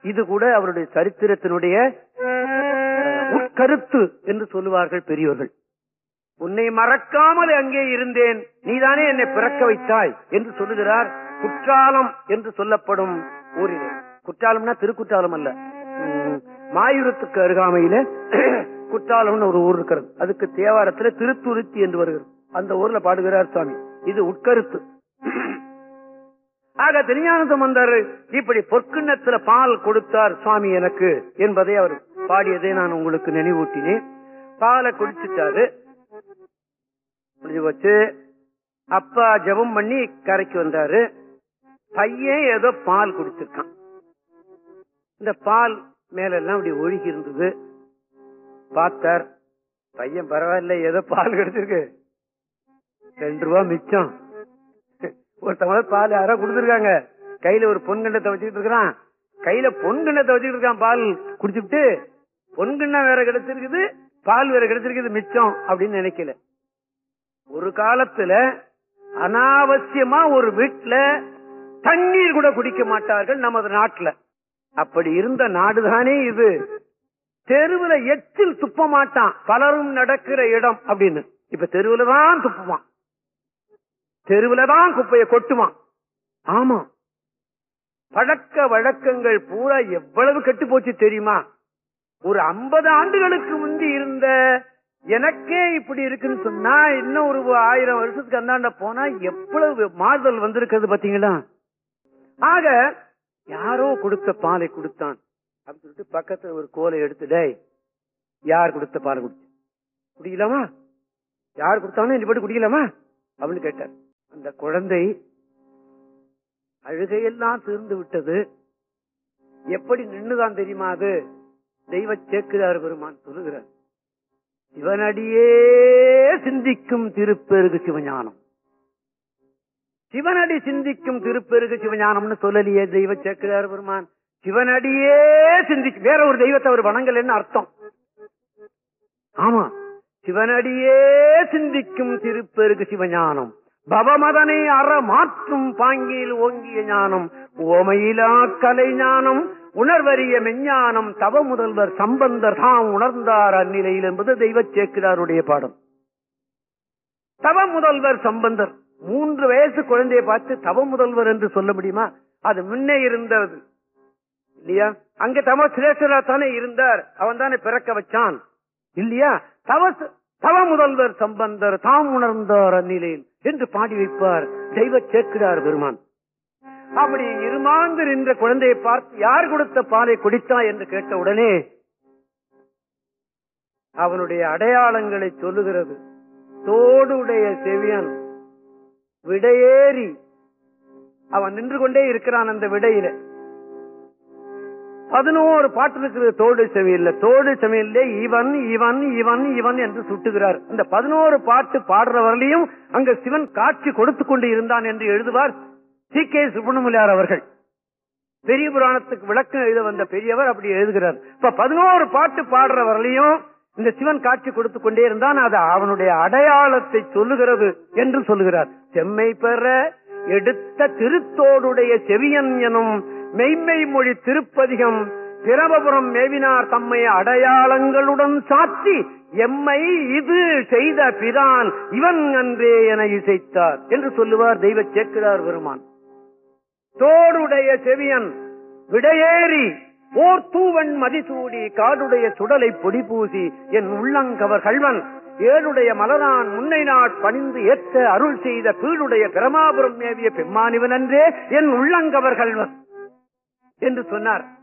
இது கூட அவருடைய சரித்திரத்தினுடைய உட்கருத்து என்று சொல்லுவார்கள் பெரியோர்கள் உன்னை மறக்காமல் அங்கே இருந்தேன் நீதானே என்னை பிறக்க வைத்தாய் என்று சொல்லுகிறார் குற்றாலம் என்று சொல்லப்படும் ஊரிலே குற்றாலம்னா திருக்குற்றாலம் அல்ல உம், மாயூரத்துக்கு அருகாமையில குற்றாலம்னு ஒரு ஊர் இருக்கிறது அதுக்கு தேவாரத்துல திருத்துருத்தி என்று வருகிறது அந்த ஊர்ல பாடுகிறார் சுவாமி இது உட்கருத்து ஆக திருஞான சம்பந்தர் இப்படி பொற்கிண்ணத்துல பால் கொடுத்தார் சுவாமி எனக்கு என்பதை அவர் பாடியதை நான் உங்களுக்கு நினைவூட்டினேன் பாலை குடிச்சிட்டாரு முடிஞ்சு போச்சு அப்பா ஜெபம் பண்ணி கரைக்கு வந்தாரு பையன் ஏதோ பால் குடிச்சிருக்கான் இந்த பால் மேல எல்லாம் இப்படி ஒழுகி இருந்தது பார்த்தார் பையன் பரவாயில்ல ஏதோ பால் கிடைச்சிருக்கு ரெண்டு ரூபா மிச்சம் ஒரு தமிழ் பால் யாரோ கொடுத்துருக்காங்க கையில ஒரு பொன்கிண்ணத்தை வச்சுக்கிட்டு இருக்கிறான் கையில பொன்கிண்ணத்தை வச்சுக்கிட்டு இருக்கான் பால் குடிச்சுட்டு பொன்கிண்ணம் வேற கிடைச்சிருக்குது பால் வேற கிடைச்சிருக்குது மிச்சம் அப்படின்னு நினைக்கல ஒரு காலத்துல அனாவசியமா ஒரு வீட்டுல தண்ணீர் கூட குடிக்க மாட்டார்கள் நமது நாட்டுல அப்படி இருந்த நாடுதானே இது தெருவுல எச்சில் துப்ப மாட்டான் பலரும் நடக்கிற இடம் அப்படின்னு இப்ப தெருவுல தான் துப்புவான் தெருவுல தான் குப்பையை கொட்டுவான் ஆமா பழக்க வழக்கங்கள் பூரா எவ்வளவு கெட்டு போச்சு தெரியுமா ஒரு ஐம்பது ஆண்டுகளுக்கு முந்தி இருந்த எனக்கே இப்படி இருக்குன்னு சொன்னா இன்னும் ஒரு ஆயிரம் வருஷத்துக்கு அந்தாண்ட போனா எவ்வளவு மாறுதல் வந்திருக்கிறது பாத்தீங்களா ஆக யாரோ கொடுத்த பாலை கொடுத்தான் அப்படின்னு சொல்லிட்டு பக்கத்துல ஒரு கோலை எடுத்து டேய் யார் கொடுத்த பாலை குடிச்சு குடிக்கலாமா யார் கொடுத்தாலும் நீ போட்டு குடிக்கலாமா அப்படின்னு கேட்டார் அந்த குழந்தை அழுகையெல்லாம் தீர்ந்து விட்டது எப்படி நின்னுதான் தெரியுமா அது தெய்வ சேக்குதார் பெருமான் சொல்லுகிறார் சிவனடியே சிந்திக்கும் திருப்பெருகு சிவஞானம் சிவனடி சிந்திக்கும் திருப்பெருகு சிவஞானம்னு சொல்லலையே தெய்வ சேக்குதார் பெருமான் சிவனடியே சிந்திக்கு வேற ஒரு தெய்வத்தை அவர் வணங்கலன்னு அர்த்தம் ஆமா சிவனடியே சிந்திக்கும் திருப்பெருகு சிவஞானம் பவமதனை அற மாற்றும் பாங்கில் ஓங்கிய ஞானம் ஓமையிலா கலை ஞானம் உணர்வறிய மெஞ்ஞானம் தவ முதல்வர் சம்பந்தர் தாம் உணர்ந்தார் அந்நிலையில் என்பது தெய்வ சேக்கிராருடைய பாடம் தவ முதல்வர் சம்பந்தர் மூன்று வயசு குழந்தையை பார்த்து தவ முதல்வர் என்று சொல்ல முடியுமா அது முன்னே இருந்தது இல்லையா அங்க தம சிரேஷ்டரா தானே இருந்தார் அவன் தானே பிறக்க வச்சான் இல்லையா தவ தவ முதல்வர் சம்பந்தர் தாம் உணர்ந்தார் அந்நிலையில் என்று பாடி வைப்பார் தெய்வ சேர்க்கிறார் பெருமான் அப்படி இருமாந்து நின்ற குழந்தையை பார்த்து யார் கொடுத்த பாலை குடித்தா என்று கேட்ட உடனே அவனுடைய அடையாளங்களை சொல்லுகிறது தோடுடைய செவியன் விடையேறி அவன் நின்று கொண்டே இருக்கிறான் அந்த விடையில பதினோரு பாட்டு இருக்கிறது தோடு செவியில்ல தோடு செவியில்ல இவன் இவன் இவன் இவன் என்று சுட்டுகிறார் அந்த பதினோரு பாட்டு பாடுறவர்களையும் அங்க சிவன் காட்சி கொடுத்து கொண்டு இருந்தான் என்று எழுதுவார் சி கே சுப்பிரமணியார் அவர்கள் பெரிய புராணத்துக்கு விளக்கம் எழுத வந்த பெரியவர் அப்படி எழுதுகிறார் இப்ப பதினோரு பாட்டு பாடுறவர்களையும் இந்த சிவன் காட்சி கொடுத்து கொண்டே இருந்தான் அது அவனுடைய அடையாளத்தை சொல்லுகிறது என்று சொல்லுகிறார் செம்மை பெற எடுத்த திருத்தோடுடைய செவியன் எனும் மெய்மை மொழி திருப்பதிகம் பிரபபுரம் மேவினார் தம்மை அடையாளங்களுடன் சாத்தி எம்மை இது செய்த பிரான் இவன் அன்றே என இசைத்தார் என்று சொல்லுவார் தெய்வ சேக்கிரார் பெருமான் தோடுடைய செவியன் விடையேறி ஓர் தூவன் மதிசூடி காடுடைய சுடலை பொடி பூசி என் உள்ளங்கவர் கள்வன் ஏழுடைய மலரான் முன்னை நாட் பணிந்து ஏற்ற அருள் செய்த பீடுடைய பிரமாபுரம் மேவிய பெம்மானிவன் என்றே என் உள்ளங்கவர் கள்வன் என்று சொன்னார்